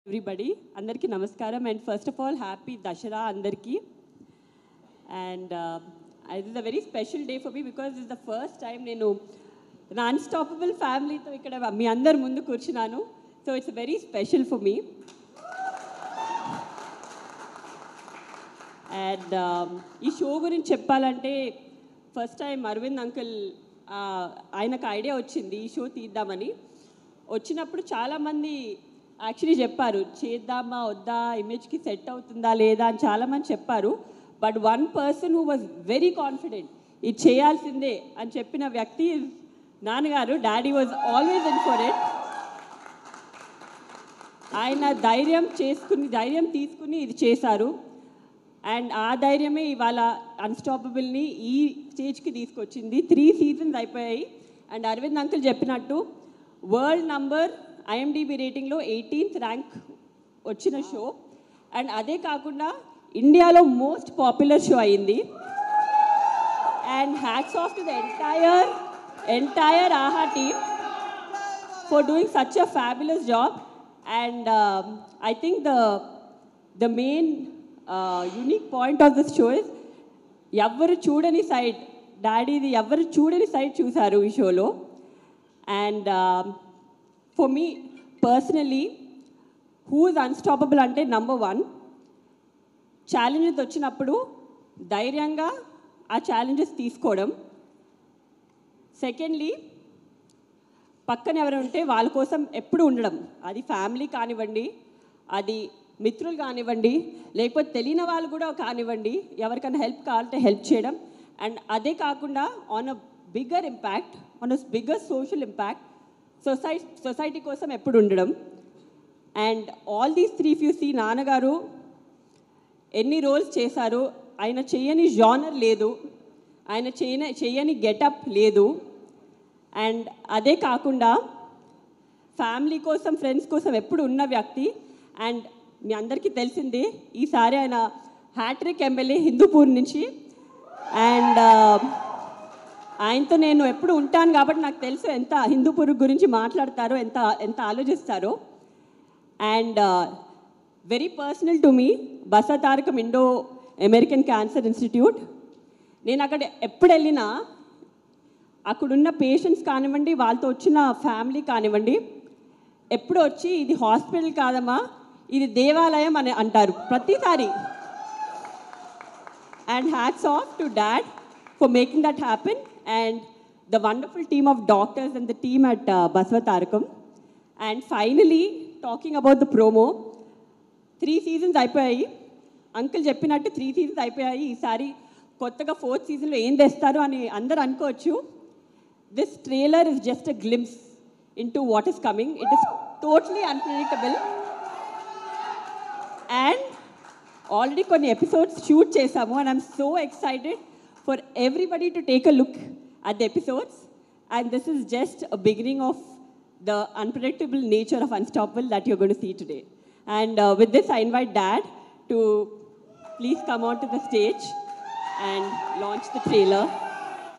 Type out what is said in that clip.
Everybody అందరికీ నమస్కారం and first of all happy Dasara అందరికీ and it is a very special day for me because is the first time నేను నా Unstoppable ఫ్యామిలీతో ఇక్కడ మీ అందరి ముందు కూర్చున్నాను so it's very special for me and ఈ షో గురించి చెప్పాలంటే ఫస్ట్ టైం అరవింద్ అంకుల్ ఆయనకు ఐడియా వచ్చింది ఈ షో తీద్దామని వచ్చినప్పుడు చాలామంది యాక్చువల్లీ చెప్పారు చేద్దామా వద్దా ఇమేజ్కి సెట్ అవుతుందా లేదా అని చాలామంది చెప్పారు but one person who was very confident ఇది చేయాల్సిందే అని చెప్పిన వ్యక్తి నాన్నగారు daddy was always in for it ఆయన ధైర్యం చేసుకుని ధైర్యం తీసుకుని ఇది చేశారు అండ్ ఆ ధైర్యమే ఇవాళ అన్స్టాపబుల్ని ఈ స్టేజ్కి తీసుకొచ్చింది త్రీ సీజన్స్ అయిపోయాయి అండ్ అరవింద్ అంకుల్ చెప్పినట్టు వరల్డ్ నంబర్ ఐఎండిబి రేటింగ్లో ఎయిటీన్త్ ర్యాంక్ వచ్చిన షో అండ్ అదే కాకుండా ఇండియాలో మోస్ట్ పాపులర్ షో అయింది and hats off to the entire entire Aha team for doing such a fabulous job. And um, I think the the main uh, unique point of this show is ఎవరు చూడని side డాడీది ఎవరు చూడని side చూశారు ఈ షోలో and for me personally who is Unstoppable అంటే number one challenges వచ్చినప్పుడు ధైర్యంగా ఆ ఛాలెంజెస్ తీసుకోవడం సెకండ్లీ పక్కన ఎవరు ఉంటే వాళ్ళ కోసం ఎప్పుడు ఉండడం అది ఫ్యామిలీ కానివ్వండి అది మిత్రులు కానివ్వండి లేకపోతే తెలియని వాళ్ళు కూడా కానివ్వండి ఎవరికైనా హెల్ప్ కావాలంటే హెల్ప్ చేయడం అండ్ అదే కాకుండా on a bigger impact on a bigger social impact society society కోసం ఎప్పుడు ఉండడం and all these three few see నాన్నగారు ఎన్ని రోల్స్ చేశారు ఆయన చేయని జానర్ లేదు ఆయన చేయని చేయని గెటప్ లేదు అండ్ అదే కాకుండా ఫ్యామిలీ కోసం ఫ్రెండ్స్ కోసం ఎప్పుడు ఉన్న వ్యక్తి అండ్ మీ అందరికీ తెలిసిందే ఈసారి ఆయన హ్యాట్రిక్ ఎమ్మెల్యే హిందూపూర్ నుంచి అండ్ ఆయనతో నేను ఎప్పుడు ఉంటాను కాబట్టి నాకు తెలుసు ఎంత హిందూపూర్ గురించి మాట్లాడతారో ఎంత ఎంత ఆలోచిస్తారో and very personal to me Basavatarakam Indo American Cancer Institute నేను అక్కడ ఎప్పుడు వెళ్ళినా అక్కడున్న పేషెంట్స్ కానివ్వండి వాళ్ళతో వచ్చిన ఫ్యామిలీ కానివ్వండి ఎప్పుడు వచ్చి ఇది హాస్పిటల్ కాదమ్మా ఇది దేవాలయం అని అంటారు ప్రతిసారి and hats off to dad for making that happen and the wonderful team of doctors and the team at Basavatarakam and finally talking about the promo three seasons అయిపోయాయి అంకుల్ చెప్పినట్టు త్రీ సీజన్స్ అయిపోయాయి ఈసారి కొత్తగా fourth సీజన్లో ఏం తెస్తారు అని అందరు అనుకోవచ్చు this trailer is just a glimpse into what is coming it is totally unpredictable and already కొన్ని ఎపిసోడ్స్ షూట్ చేసాము and I'm so excited for everybody to take a look at the episodes and this is just a beginning of the unpredictable nature of Unstoppable that you're gonna see today and with this I invite dad to please come on to the stage and launch the trailer.